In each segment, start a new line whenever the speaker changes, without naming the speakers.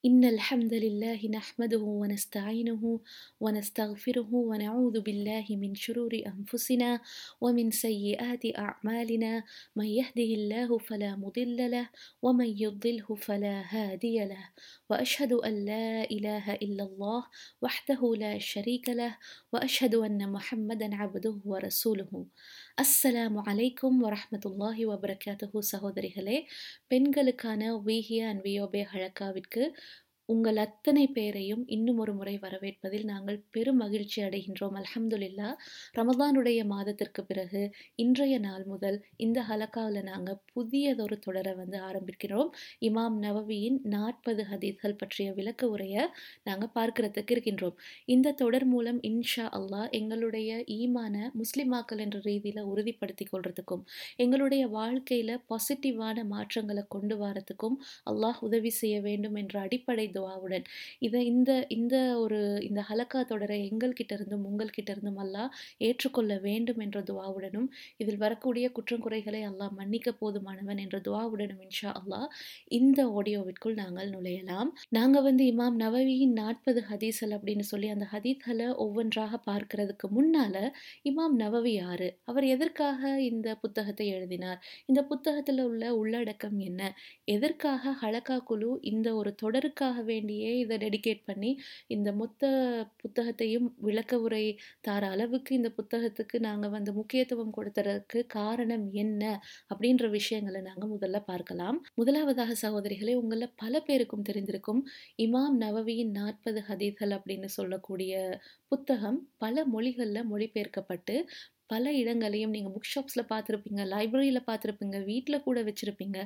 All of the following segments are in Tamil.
إن الحمد لله نحمده ونستعينه ونستغفره ونعوذ بالله من شرور أنفسنا ومن سيئات أعمالنا من يهده الله فلا مضل له ومن يضلله فلا هادي له وأشهد أن لا إله إلا الله وحده لا شريك له وأشهد أن محمدا عبده ورسوله அஸ்ஸலாமு அலைக்கும் வரஹ்மத்துல்லாஹி வபரகாத்துஹு சகோதரிகளே பெண்களுக்கான வீஹியா அண்ட் வியோபே ஹழக்காவிற்கு உங்கள் அத்தனை பேரையும் இன்னும் ஒரு முறை வரவேற்பதில் நாங்கள் பெரும் மகிழ்ச்சி அடைகின்றோம் அல்ஹம்துலில்லா ரமதானுடைய மாதத்திற்கு பிறகு இன்றைய நாள் முதல் இந்த ஹலக்காவில் நாங்கள் புதியதொரு தொடரை வந்து ஆரம்பிக்கிறோம் இமாம் நவவியின் நாற்பது ஹதீஸ்கள் பற்றிய விளக்க உரையை நாங்கள் பார்க்கறதுக்கு இருக்கின்றோம் இந்த தொடர் மூலம் இன்ஷா அல்லாஹ் எங்களுடைய ஈமான முஸ்லிமாக்கள் என்ற ரீதியில் உறுதிப்படுத்தி கொள்றதுக்கும் எங்களுடைய வாழ்க்கையில் பாசிட்டிவான மாற்றங்களை கொண்டு வரத்துக்கும் அல்லாஹ் உதவி செய்ய வேண்டும் என்ற அடிப்படை துவாவுடன் இதை இந்த இந்த ஒரு இந்த ஹலக்கா தொடரை எங்கள்கிட்ட இருந்தும் உங்கள்கிட்ட இருந்தும் அல்லாஹ் ஏற்றுக்கொள்ள வேண்டும் என்ற துவாவுடனும் இதில் வரக்கூடிய குற்றம் குறைகளை அல்லாஹ் மன்னிக்க போதுமானவன் என்ற துவாவுடனும் இன்ஷா அல்லாஹ் இந்த ஆடியோவிற்குள் நாங்கள் நுழையலாம் நாங்கள் வந்து இமாம் நவவியின் நாற்பது ஹதீஸ்கள் அப்படின்னு சொல்லி அந்த ஹதீஸ்களை ஒவ்வொன்றாக பார்க்கறதுக்கு முன்னால இமாம் நவவி யாரு அவர் எதற்காக இந்த புத்தகத்தை எழுதினார் இந்த புத்தகத்தில் உள்ள உள்ளடக்கம் என்ன எதற்காக ஹலக்கா குழு இந்த ஒரு தொடருக்காக வேண்டியே இதை டெடிகேட் பண்ணி இந்த மொத்த புத்தகத்தையும் விளக்க உரை தார அளவுக்கு இந்த புத்தகத்துக்கு நாங்கள் வந்து முக்கியத்துவம் கொடுத்ததற்கு காரணம் என்ன அப்படின்ற விஷயங்களை நாங்கள் முதல்ல பார்க்கலாம் முதலாவதாக சகோதரிகளே உங்களில் பல பேருக்கும் தெரிந்திருக்கும் இமாம் நவவியின் நாற்பது ஹதீஸ்கள் அப்படின்னு சொல்லக்கூடிய புத்தகம் பல மொழிகளில் மொழிபெயர்க்கப்பட்டு பல இடங்களையும் நீங்கள் புக் ஷாப்ஸில் பார்த்துருப்பீங்க லைப்ரரியில் பார்த்துருப்பீங்க வீட்டில் கூட வச்சுருப்பீங்க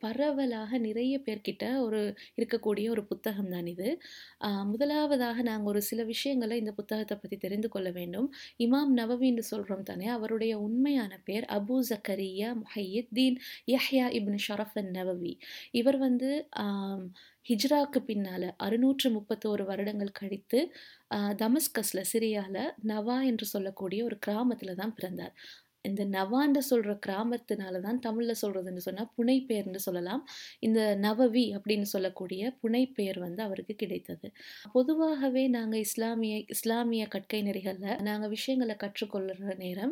பரவலாக நிறைய பேர்கிட்ட ஒரு இருக்கக்கூடிய ஒரு புத்தகம் தான் இது முதலாவதாக நாங்கள் ஒரு சில விஷயங்களை இந்த புத்தகத்தை பற்றி தெரிந்து கொள்ள வேண்டும் இமாம் நவவின்னு சொல்கிறோம் தானே அவருடைய உண்மையான பேர் அபு ஜக்கரியா முஹையத்தீன் யஹ்யா இப்னு ஷரஃபன் நவவி இவர் வந்து ஹிஜ்ராக்கு பின்னால் அறுநூற்று முப்பத்தோரு வருடங்கள் கழித்து தமஸ்கஸில் சிரியாவில் நவா என்று சொல்லக்கூடிய ஒரு கிராமத்தில் தான் பிறந்தார் இந்த நவான்னு சொல்கிற கிராமத்தினால தான் தமிழில் சொல்கிறதுன்னு சொன்னால் புனைப்பெயர்னு சொல்லலாம் இந்த நவவி அப்படின்னு சொல்லக்கூடிய புனைப்பெயர் வந்து அவருக்கு கிடைத்தது பொதுவாகவே நாங்கள் இஸ்லாமிய இஸ்லாமிய கற்கை நெறிகளில் நாங்கள் விஷயங்களை கற்றுக்கொள்கிற நேரம்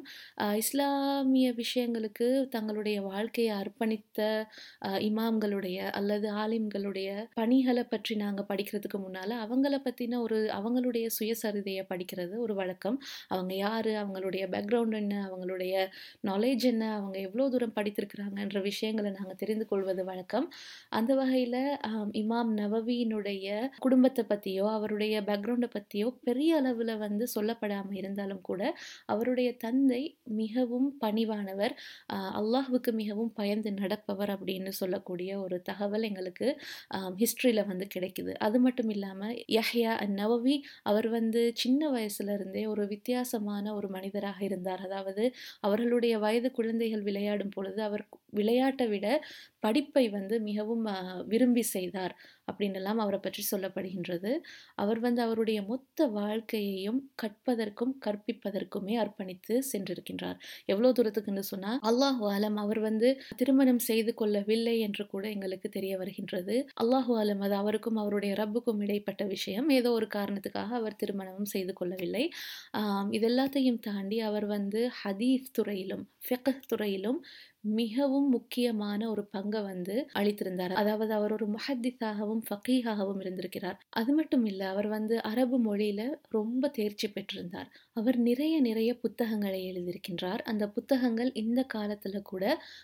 இஸ்லாமிய விஷயங்களுக்கு தங்களுடைய வாழ்க்கையை அர்ப்பணித்த இமாம்களுடைய அல்லது ஆலிம்களுடைய பணிகளை பற்றி நாங்கள் படிக்கிறதுக்கு முன்னால் அவங்கள பற்றின ஒரு அவங்களுடைய சுயசரிதையை படிக்கிறது ஒரு வழக்கம் அவங்க யார் அவங்களுடைய பேக்ரவுண்ட் என்ன அவங்களுடைய நாலேஜ் என்ன அவங்க எவ்வளோ தூரம் படித்திருக்கிறாங்கன்ற விஷயங்களை நாங்கள் தெரிந்து கொள்வது வழக்கம் அந்த வகையில் இமாம் நவவியினுடைய குடும்பத்தை பற்றியோ அவருடைய பேக்ரவுண்டை பற்றியோ பெரிய அளவில் வந்து சொல்லப்படாமல் இருந்தாலும் கூட அவருடைய தந்தை மிகவும் பணிவானவர் அல்லாஹுக்கு மிகவும் பயந்து நடப்பவர் அப்படின்னு சொல்லக்கூடிய ஒரு தகவல் எங்களுக்கு ஹிஸ்ட்ரியில் வந்து கிடைக்குது அது மட்டும் இல்லாமல் யஹ்யா நவவி அவர் வந்து சின்ன வயசுலேருந்தே ஒரு வித்தியாசமான ஒரு மனிதராக இருந்தார் அதாவது அவர்களுடைய வயது குழந்தைகள் விளையாடும் பொழுது அவர் விளையாட்டை விட படிப்பை வந்து மிகவும் விரும்பி செய்தார் அப்படின்னெல்லாம் அவரை பற்றி சொல்லப்படுகின்றது அவர் வந்து அவருடைய மொத்த வாழ்க்கையையும் கற்பதற்கும் கற்பிப்பதற்குமே அர்ப்பணித்து சென்றிருக்கின்றார் எவ்வளோ தூரத்துக்குன்னு சொன்னால் அல்லாஹு ஆலம் அவர் வந்து திருமணம் செய்து கொள்ளவில்லை என்று கூட எங்களுக்கு தெரிய வருகின்றது அல்லாஹு ஆலம் அது அவருக்கும் அவருடைய ரப்புக்கும் இடைப்பட்ட விஷயம் ஏதோ ஒரு காரணத்துக்காக அவர் திருமணமும் செய்து கொள்ளவில்லை இதெல்லாத்தையும் தாண்டி அவர் வந்து ஹதீஸ் துறையிலும் ஃபெக் துறையிலும் மிகவும் முக்கியமான ஒரு பங்கை வந்து அளித்திருந்தார் அதாவது அவர் ஒரு முஹத்திஸாகவும் ஃபகீஹாகவும் இருந்திருக்கிறார் அது மட்டும் இல்லை அவர் வந்து அரபு மொழியில ரொம்ப தேர்ச்சி பெற்றிருந்தார் அவர் நிறைய நிறைய புத்தகங்களை எழுதியிருக்கின்றார் அந்த புத்தகங்கள் இந்த காலத்துல கூட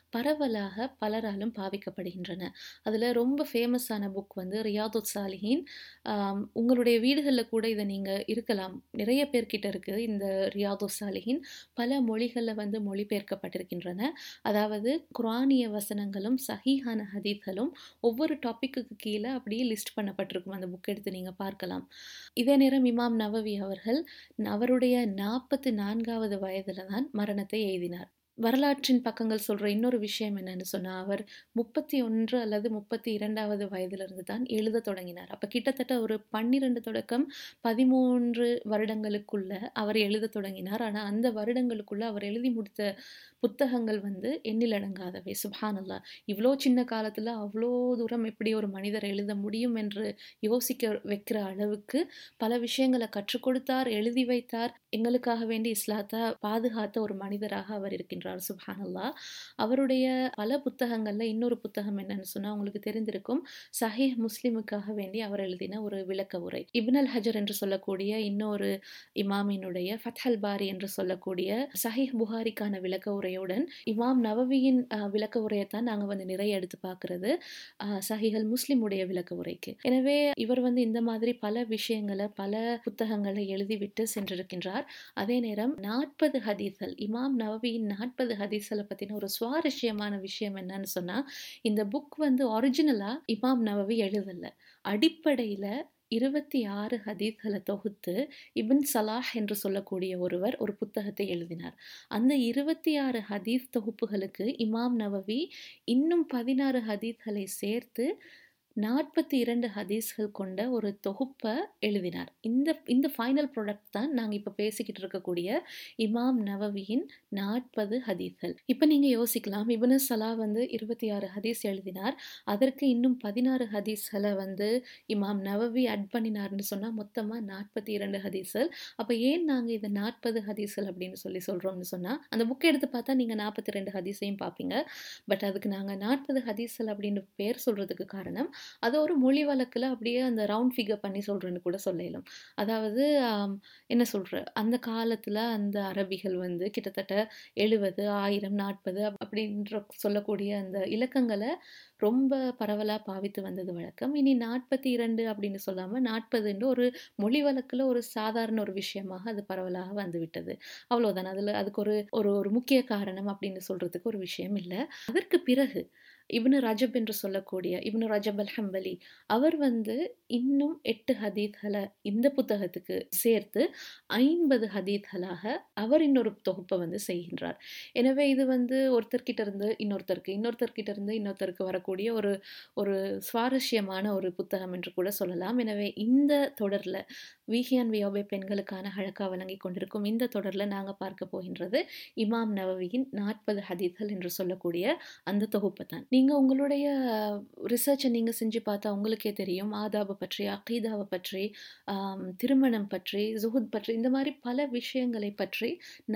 பரவலாக பலராலும் பாவிக்கப்படுகின்றன அதுல ரொம்ப ஃபேமஸான புக் வந்து ரியாதுத் சாலிஹின் உங்களுடைய வீடுகளில் கூட இதை நீங்க இருக்கலாம் நிறைய பேர்கிட்ட இருக்கு இந்த ரியாது சாலிஹின் பல மொழிகளில் வந்து மொழிபெயர்க்கப்பட்டிருக்கின்றன அதாவது குரானிய வசனங்களும் சஹீஹான ஹதீத்களும் ஒவ்வொரு டாப்பிக்கு கீழே அப்படியே லிஸ்ட் பண்ணப்பட்டிருக்கும் அந்த புக் எடுத்து நீங்கள் பார்க்கலாம் இதே நேரம் இமாம் நவவி அவர்கள் அவருடைய நாற்பத்தி நான்காவது வயதில் தான் மரணத்தை எய்தினார் வரலாற்றின் பக்கங்கள் சொல்ற இன்னொரு விஷயம் என்னன்னு சொன்னா, அவர் 31 அல்லது 32வது வயதிலிருந்து தான் எழுதத் தொடங்கினார். அப்ப கிட்டத்தட்ட ஒரு 12 தொடக்கம் 13 வருடங்களுக்குள்ள அவர் எழுதத் தொடங்கினார். ஆனா, அந்த வருடங்களுக்குள்ள அவர் எழுதி முடித்த புத்தகங்கள் வந்து எண்ணிலடங்காதவை. சுப்ஹானல்லாஹ்! இவ்ளோ சின்ன காலத்துல அவ்ளோ தூரம் எப்படி ஒரு மனிதர் எழுத முடியும் என்று யோசிக்க வைக்கிற அளவுக்கு பல விஷயங்கள கற்றுக் கொடுத்தார், எழுதி வைத்தார். எங்களுக்காக வேண்டி இஸ்லாத்த பாதுகாத்த ஒரு மனிதராக அவர் இருக்கின்றார். சுப்ஹானல்லாஹ்! அவருடைய பல புத்தகங்கள்ல இன்னொரு புத்தகம் என்னன்னு சொன்னா, உங்களுக்கு தெரிந்திருக்கும். சஹீஹ் முஸ்லிமுக்காக வேண்டி அவர் எழுதின ஒரு விளக்க உரை. இப்ன் அல் ஹஜர் என்று சொல்லக்கூடிய இன்னொரு இமாமினுடைய ஃபத்ஹல் பாரி என்று சொல்லக்கூடிய சஹீஹ் புகாரிக்கான விளக்க உரையுடன், இமாம் நவவியின் அ விளக்க உரையத்தான் நாங்க வந்து நிறைய எடுத்து பார்க்கிறது. அ சஹீஹ் அல் முஸ்லிமுடைய விளக்க உரைக்கு. எனவே இவர் வந்து இந்த மாதிரி பல விஷயங்கள, பல புத்தகங்கள எழுதிவிட்டு சென்றிருக்கின்றார். அதே நேரம் 40 ஹதீஸ்கள் இமாம் நவவியின் 40 ஹதீஸ்கள பத்தின ஒரு சுவாரஸ்யமான விஷயம் என்னன்னு சொன்னா, இந்த புக் வந்து ஒரிஜினலா இமாம் நவவி எழுதல. அடிப்படையில 26 ஹதீஸ்கள தொகுத்து இப்ன் சலாஹ் என்று சொல்லக்கூடிய ஒருவர் ஒரு புத்தகத்தை எழுதினார். அந்த 26 ஹதீஸ் தொகுப்புகளுக்கு இமாம் நவவி இன்னும் 16 ஹதீஸ்களை சேர்த்து 42 ஹதீஸ்கள் கொண்ட ஒரு தொகுப்ப எழுதினார். இந்த இந்த ஃபைனல் ப்ராடக்ட் தான் நாங்க இப்ப பேசிக்கிட்டு இருக்கக்கூடிய இமாம் நவவியின் 40 ஹதீஸ்கள். இப்ப நீங்க யோசிக்கலாம், இப்னு சலாஹ் வந்து 26 ஹதீஸ் எழுதினார். அதற்கு இன்னும் 16 ஹதீஸ்கள வந்து இமாம் நவவி ஆட் பண்ணினார்ன்னு சொன்னா, மொத்தமா 42 ஹதீஸ்கள். அப்ப ஏன் நாங்க இத 40 ஹதீஸ்கள் அப்படின்னு சொல்லி சொல்றோம்னு சொன்னா, அந்த புக்க எடுத்து பார்த்தா நீங்க 42 ஹதீஸையும் பார்ப்பீங்க. பட் அதுக்கு நாங்க 40 ஹதீஸ்கள் அப்படின்னு பேர் சொல்றதுக்கு காரணம், அது ஒரு மொழி வழக்குல அப்படியே அந்த ரவுண்ட் ஃபிகர் பண்ணி சொல்றேன்னு கூட சொல்லலாம். அதாவது அம் என்ன சொல்ற, அந்த காலத்துல அந்த அரபிகள் வந்து கிட்டத்தட்ட 70, 1000, 40 அப்படின்ற சொல்லக்கூடிய அந்த இலக்கங்கள ரொம்ப பரவலா பாவித்து வந்தது வழக்கம். இனி 42 அப்படின்னு சொல்லாம 40ன்னு ஒரு மொழி வழக்குல ஒரு சாதாரண ஒரு விஷயமாக அது பரவலாக வந்துவிட்டது. அவ்வளவுதான். அதுல அதுக்கு ஒரு ஒரு ஒரு முக்கிய காரணம் அப்படின்னு சொல்றதுக்கு ஒரு விஷயம் இல்ல. அதற்கு பிறகு இப்னு ரஜப் என்று சொல்லக்கூடிய இப்னு ரஜப் அல் ஹம்பலி அவர் வந்து இன்னும் 8 ஹதீஸ்கள இந்த புத்தகத்துக்கு சேர்த்து 50 ஹதீஸ்களாக அவர் இன்னொரு தொகுப்ப வந்து செய்கின்றார். எனவே இது வந்து ஒருத்தர்கிட்ட இருந்து இன்னொருத்தருக்கு, இன்னொருத்தர்கிட்ட இருந்து இன்னொருத்தருக்கு வரக்கூடிய ஒரு ஒரு சுவாரஸ்யமான ஒரு புத்தகம் என்று கூட சொல்லலாம். எனவே இந்த தொடர்ல வீஹியான் வியோபே பெண்களுக்கான ஹலக்கா வழங்கிக் கொண்டிருக்கும் இந்த தொடர்ல நாங்க பார்க்க போகின்றது, இமாம் நவவியின் 40 ஹதீஸ்கள் என்று சொல்லக்கூடிய அந்த தொகுப்ப தான். நீங்க உங்களுடைய ரிசர்ச்ச நீங்க செஞ்சு பார்த்தா உங்களுக்கே தெரியும். ஆதாப பற்றி, அகீதாவ பற்றி, ஆம் திருமணம் பற்றி, ஸுஹுத் பற்றி இந்த மாரி பல விஷயங்களை பற்றி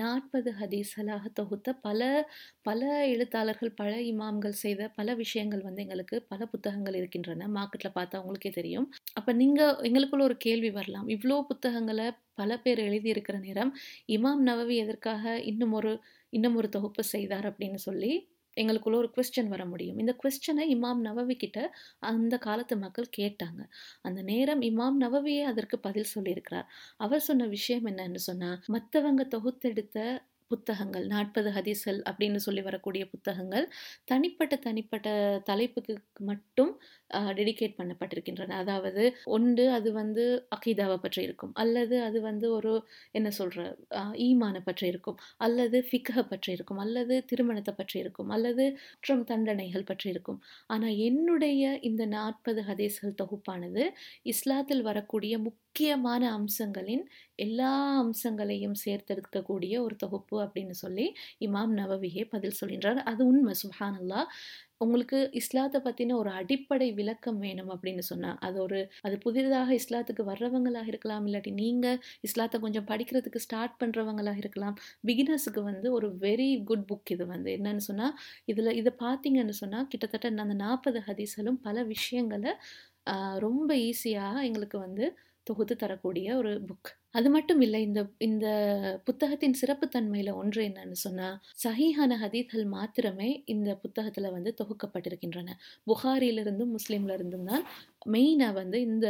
40 ஹதீஸ்களாக தொகுத்த பல பல எழுத்தாளர்கள், பல இமாம்கள் செய்த பல விஷயங்கள் வந்து எங்களுக்கு பல புத்தகங்கள் இருக்கின்றன. மார்க்கெட்ல பார்த்தா உங்களுக்கே தெரியும். அப்ப நீங்க எங்களுக்குள்ள ஒரு கேள்வி வரலாம். இவ்ளோ புத்தகங்கள பல பேர் எழுதியிருக்கிற நேரம், இமாம் நவவி எதற்காக இன்னும் ஒரு இன்னும் ஒரு தொகுப்பு செய்தார் அப்படின்னு சொல்லி எங்களுக்குள்ள ஒரு கொஸ்டின் வர முடியும். இந்த கொஸ்டின இமாம் நவவி கிட்ட அந்த காலத்து மக்கள் கேட்டாங்க. அந்த நேரம் இமாம் நவவியே அதற்கு பதில் சொல்லியிருக்கிறார். அவர் சொன்ன விஷயம் என்னன்னு சொன்னா, மத்தவங்க தொகுத்தெடுத்த புத்தகங்கள் 40 ஹதீஸ்கள் அப்படின்னு சொல்லி வரக்கூடிய புத்தகங்கள், தனிப்பட்ட தனிப்பட்ட தலைப்புக்கு மட்டும் அ டெடிகேட் பண்ணப்பட்டிருக்கின்றன. அதாவது ஒன்று அது வந்து அகீதாவ பற்றி இருக்கும். அல்லது அது வந்து ஒரு என்ன சொல்ற அ ஈமான பற்றி இருக்கும். அல்லது ஃபிக்ஹ பற்றி இருக்கும். அல்லது திருமணத்த பற்றி இருக்கும். அல்லது குற்றம் தண்டனைகள் பற்றி இருக்கும். ஆனா என்னுடைய இந்த 40 ஹதீஸ்கள் தொகுப்பானது, இஸ்லாத்தில் வரக்கூடிய முக்கியமான அம்சங்களின் எல்லா அம்சங்களையும் சேர்த்தெடுக்கக்கூடிய ஒரு தொகுப்பு அப்படின்னு சொல்லி இமாம் நவவியே பதில் சொல்கின்றார். அது உண்ம சுப்ஹானல்லாஹ். உங்களுக்கு இஸ்லாத்த பத்தின ஒரு அடிப்படை விளக்கம் வேணும் அப்படின்னு சொன்னா, அது ஒரு அது புதிதாக இஸ்லாத்துக்கு வர்றவங்களாக இருக்கலாம். இல்லாட்டி நீங்க இஸ்லாத்த கொஞ்சம் படிக்கிறதுக்கு ஸ்டார்ட் பண்றவங்களாக இருக்கலாம். பிகினர்ஸ்க்கு வந்து ஒரு வெரி குட் புக் இது வந்து. என்னன்னு சொன்னா, இதுல இத பார்த்தீங்கன்னு சொன்னா, கிட்டத்தட்ட அந்த 40 ஹதீஸ்களும் பல விஷயங்கள அ ரொம்ப ஈஸியா எங்களுக்கு வந்து தொகுத்து தரக்கூடிய ஒரு புக். அது மட்டும் இல்ல. இந்த இந்த புத்தகத்தின் சிறப்பு தன்மையில ஒன்று என்னன்னு சொன்னா, சஹீஹான ஹதீஸ்கள் மாத்திரமே இந்த புத்தகத்துல வந்து தொகுக்கப்பட்டிருக்கின்றன. புகாரிலிருந்தும், முஸ்லிம்ல இருந்தும் தான் மெயினா வந்து இந்த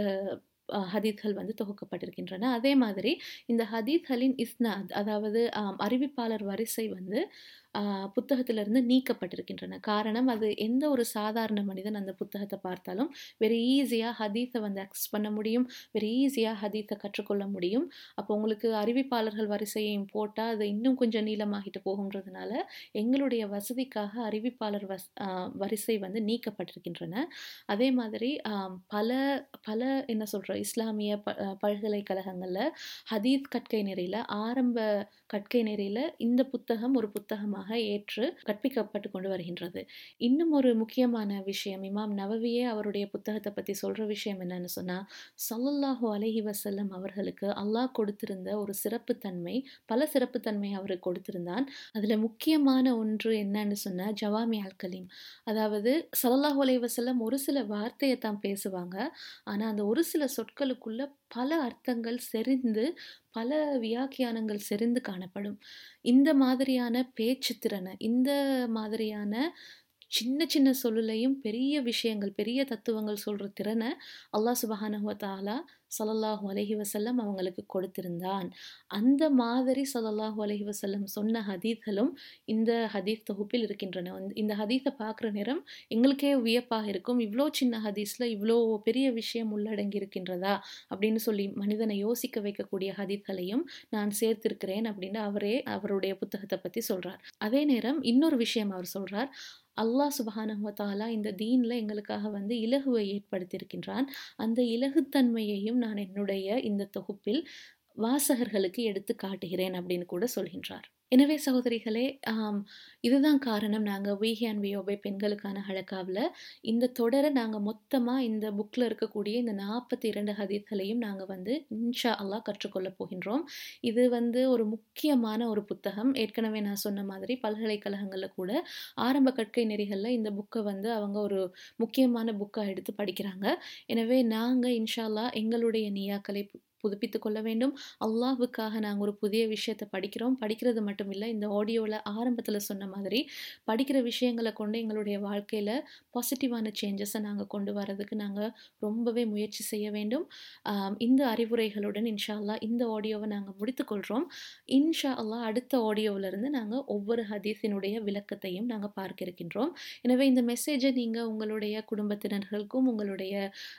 அ ஹதீஸ்கள் வந்து தொகுக்கப்பட்டிருக்கின்றன. அதே மாதிரி இந்த ஹதீஸ்களின் இஸ்னாத் அதாவது அ அறிவிப்பாளர் வரிசை வந்து புத்தகத்திலிருந்து நீக்கப்பட்டிருக்கின்றன காரணம் அது எந்த ஒரு சாதாரண மனிதன் அந்த புத்தகத்தை பார்த்தாலும் வெரி ஈஸியாக ஹதீஸை வந்து அக்சஸ் பண்ண முடியும் வெரி ஈஸியாக ஹதீஸை கற்றுக்கொள்ள முடியும் அப்போ உங்களுக்கு அறிவிப்பாளர்கள் வரிசையையும் போட்டால் அது இன்னும் கொஞ்சம் நீளமாகிட்டு போகுன்றதுனால எங்களுடைய வசதிக்காக அறிவிப்பாளர் வஸ் வரிசை வந்து நீக்கப்பட்டிருக்கின்றன அதே மாதிரி பல பல என்ன சொல்கிற இஸ்லாமிய ப பல்கலைக்கழகங்களில் ஹதீத் கற்கை நெறியில் ஆரம்ப கற்கை நெறியில் இந்த புத்தகம் ஒரு புத்தகமாக ஏற்று கற்பிக்கப்பட்டு கொண்டு வருகின்றது இன்னும் ஒரு முக்கியமான விஷயம் இமாம் நவவியே அவருடைய புத்தகத்தை பற்றி சொல்கிற விஷயம் என்னன்னு சொன்னால் சல்லல்லாஹு அலஹி வசல்லம் அவர்களுக்கு அல்லாஹ் கொடுத்திருந்த ஒரு சிறப்புத்தன்மை பல சிறப்புத்தன்மை அவருக்கு கொடுத்திருந்தான் அதில் முக்கியமான ஒன்று என்னன்னு சொன்னால் ஜவாமி அல் கலீம் அதாவது சல்லல்லாஹு அலஹி வசல்லம் ஒரு சில வார்த்தையை தான் பேசுவாங்க ஆனால் அந்த ஒரு சில சொற்களுக்குள்ள பல அர்த்தங்கள் செறிந்து பல வியாக்கியானங்கள் செறிந்து காணப்படும் இந்த மாதிரியான பேச்சு திறனை இந்த மாதிரியான சின்ன சின்ன சொல்லுலையும் பெரிய விஷயங்கள் பெரிய தத்துவங்கள் சொல்கிற திறனை அல்லாஹ் சுபஹானஹுவத்தாலா சல்லல்லாஹு அலஹி வசல்லம் அவங்களுக்கு கொடுத்திருந்தான் அந்த மாதிரி சல்லல்லாஹு அலஹி வசல்லம் சொன்ன ஹதீத்களும் இந்த ஹதீத் தொகுப்பில் இருக்கின்றன இந்த ஹதீஸை பார்க்குற நேரம் எங்களுக்கே வியப்பாக இருக்கும் இவ்வளோ சின்ன ஹதீஸில் இவ்வளோ பெரிய விஷயம் உள்ளடங்கி இருக்கின்றதா அப்படின்னு சொல்லி மனிதனை யோசிக்க வைக்கக்கூடிய ஹதீத்களையும் நான் சேர்த்திருக்கிறேன் அப்படின்னு அவரே அவருடைய புத்தகத்தை பற்றி சொல்கிறார் அதே நேரம் இன்னொரு விஷயம் அவர் சொல்கிறார் அல்லாஹ் சுபஹானஹுவத்தாலா இந்த தீனில் எங்களுக்காக வந்து இலகுவை ஏற்படுத்தியிருக்கின்றான் அந்த இலகுத்தன்மையையும் நான் என்னுடைய இந்த தொகுப்பில் வாசகர்களுக்கு எடுத்து காட்டுகிறேன் அப்படின்னு கூட சொல்கின்றார் எனவே சகோதரிகளே இதுதான் காரணம் நாங்கள் வீஹி அண்ட் வியோபை பெண்களுக்கான ஹழக்காவில் இந்த தொடரை நாங்கள் மொத்தமாக இந்த புக்கில் இருக்கக்கூடிய இந்த நாற்பத்தி இரண்டு ஹதீத்களையும் நாங்கள் வந்து இன்ஷா அல்லா கற்றுக்கொள்ள போகின்றோம் இது வந்து ஒரு முக்கியமான ஒரு புத்தகம் ஏற்கனவே நான் சொன்ன மாதிரி பல்கலைக்கழகங்களில் கூட ஆரம்ப கற்கை நெறிகளில் இந்த புக்கை வந்து அவங்க ஒரு முக்கியமான புக்காக எடுத்து படிக்கிறாங்க எனவே நாங்கள் இன்ஷா அல்லா எங்களுடைய நியாக்களை புதுப்பித்து கொள்ள வேண்டும் அல்லாஹுக்காக நாங்கள் ஒரு புதிய விஷயத்தை படிக்கிறோம் படிக்கிறது மட்டும் இல்லை இந்த ஆடியோவில் ஆரம்பத்தில் சொன்ன மாதிரி படிக்கிற விஷயங்களை கொண்டு எங்களுடைய வாழ்க்கையில் பாசிட்டிவான சேஞ்சஸை நாங்கள் கொண்டு வரதுக்கு நாங்கள் ரொம்பவே முயற்சி செய்ய வேண்டும் இந்த அறிவுரைகளுடன் இன்ஷா அல்லா இந்த ஆடியோவை நாங்கள் முடித்துக்கொள்கிறோம் இன்ஷா அல்லா அடுத்த ஆடியோவிலிருந்து நாங்கள் ஒவ்வொரு ஹதீஸினுடைய விளக்கத்தையும் நாங்கள் பார்க்க இருக்கின்றோம் எனவே இந்த மெசேஜை நீங்கள் உங்களுடைய குடும்பத்தினர்களுக்கும் உங்களுடைய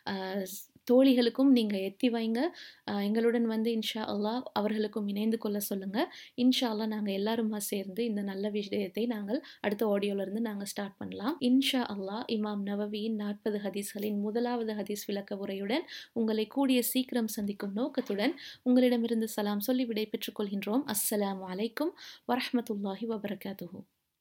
தோழிகளுக்கும் நீங்கள் எத்தி வைங்க எங்களுடன் வந்து இன்ஷா அல்லா அவர்களுக்கும் இணைந்து கொள்ள சொல்லுங்கள் இன்ஷா அல்லா நாங்கள் எல்லாருமா சேர்ந்து இந்த நல்ல விஷயத்தை நாங்கள் அடுத்த ஆடியோலேருந்து நாங்கள் ஸ்டார்ட் பண்ணலாம் இன்ஷா அல்லா இமாம் நவவியின் நாற்பது ஹதீஸ்களின் முதலாவது ஹதீஸ் விளக்க உரையுடன் உங்களை கூடிய சீக்கிரம் சந்திக்கும் நோக்கத்துடன் உங்களிடமிருந்து சலாம் சொல்லி விடை பெற்றுக் கொள்கின்றோம் அஸ்ஸலாம் வலைக்கும் வரமத்துல்லாஹி வபரகாத்துஹூ